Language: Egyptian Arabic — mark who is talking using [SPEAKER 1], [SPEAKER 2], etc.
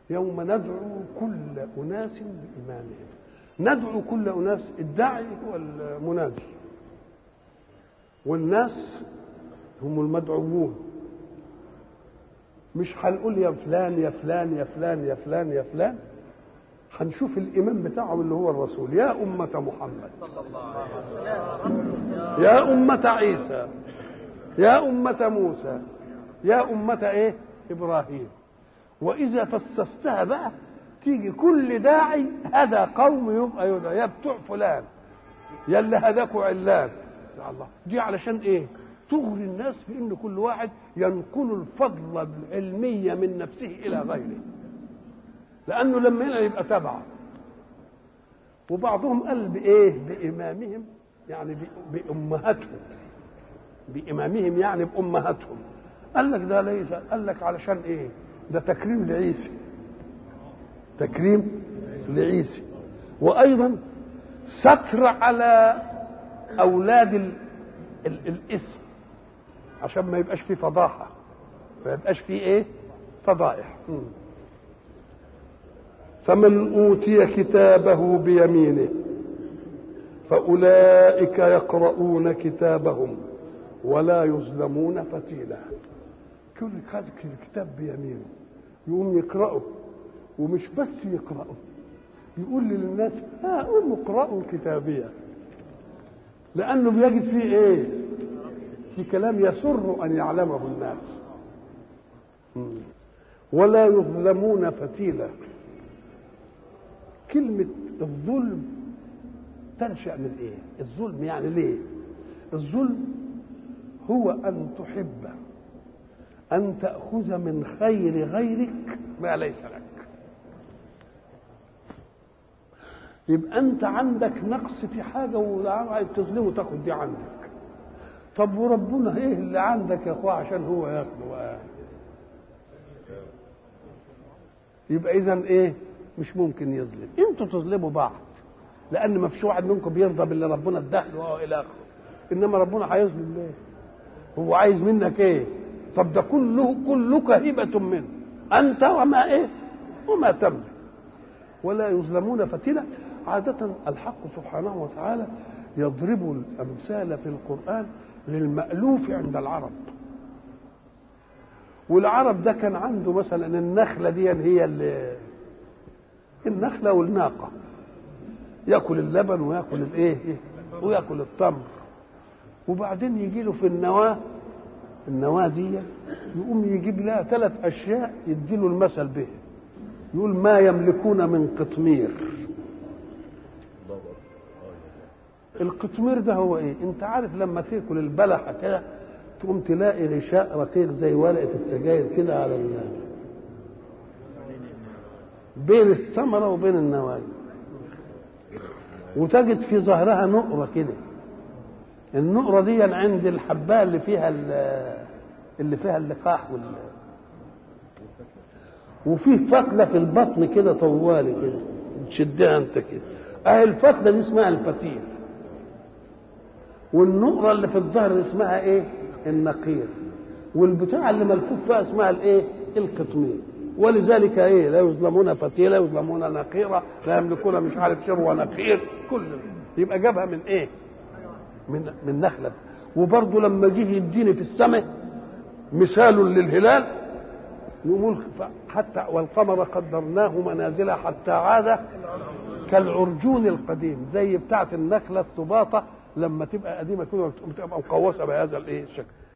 [SPEAKER 1] يوم ندعو كل اناس بامامهم ندعو كل اناس الداعي هو المنادي والناس هم المدعوون مش هنقول يا فلان يا فلان يا فلان يا فلان يا فلان هنشوف الإمام بتاعهم اللي هو الرسول يا أمة محمد يا أمة عيسى يا أمة موسى يا أمة إيه إبراهيم وإذا فسستها بقى تيجي كل داعي هذا قوم يبقى يدعى يا بتوع فلان يا اللي هداكوا علان يا الله دي علشان ايه تغري الناس بان كل واحد ينقل الفضل العلميه من نفسه الى غيره لانه لما هنا يبقى تبعه وبعضهم قال بايه بامامهم يعني بامهاتهم بامامهم يعني بامهاتهم قال لك ده ليس قال لك علشان ايه ده تكريم لعيسى تكريم لعيسى وايضا ستر على اولاد ال ال الاسم عشان ما يبقاش فيه فضاحه ما يبقاش فيه ايه فضائح فمن اوتي كتابه بيمينه فاولئك يقرؤون كتابهم ولا يظلمون فتيلا كل خد الكتاب بيمينه يقوم يقرأه ومش بس يقرأه يقول للناس ها قوموا اقرأوا كتابية لأنه بيجد فيه إيه؟ في كلام يسر أن يعلمه الناس ولا يظلمون فتيلا كلمة الظلم تنشأ من إيه؟ الظلم يعني ليه؟ الظلم هو أن تحب أن تأخذ من خير غيرك ما ليس لك يبقى أنت عندك نقص في حاجة وعايز تظلمه تاخد دي عندك طب وربنا ايه اللي عندك يا اخويا عشان هو ياخده يبقى اذا ايه مش ممكن يظلم انتوا تظلموا بعض لان ما فيش واحد منكم بيرضى باللي ربنا اداله وهو الى اخره انما ربنا هيظلم ليه هو عايز منك ايه طب ده كله كلك هبة منه أنت وما إيه وما تملك ولا يظلمون فتيلا عادة الحق سبحانه وتعالى يضرب الأمثال في القرآن للمألوف عند العرب والعرب ده كان عنده مثلا النخلة دي هي اللي النخلة والناقة ياكل اللبن وياكل الايه وياكل التمر وبعدين يجي له في النواه النواه دي يقوم يجيب لها ثلاث اشياء يديله المثل به يقول ما يملكون من قطمير القطمير ده هو ايه انت عارف لما تاكل البلحه كده تقوم تلاقي غشاء رقيق زي ورقه السجاير كده على ال... بين الثمره وبين النواه وتجد في ظهرها نقره كده النقره دي عند الحبايه اللي فيها اللي فيها اللقاح وال وفيه فتله في البطن كده طوالي كده تشدها انت كده اهي الفتله دي اسمها الفتيل والنقره اللي في الظهر اسمها ايه النقير والبتاع اللي ملفوف فيها اسمها الايه القطمير ولذلك ايه لا يظلمون فتيلا يظلمون نقيرا لا يملكون مش عارف شر ونقير كل يبقى جابها من ايه من من نخله وبرضه لما جه يديني في السماء مثال للهلال نقول حتى والقمر قدرناه منازل حتى عاد كالعرجون القديم زي بتاعه النخله السباطه لما تبقى قديمه كده تبقى مقوسه بهذا الايه الشكل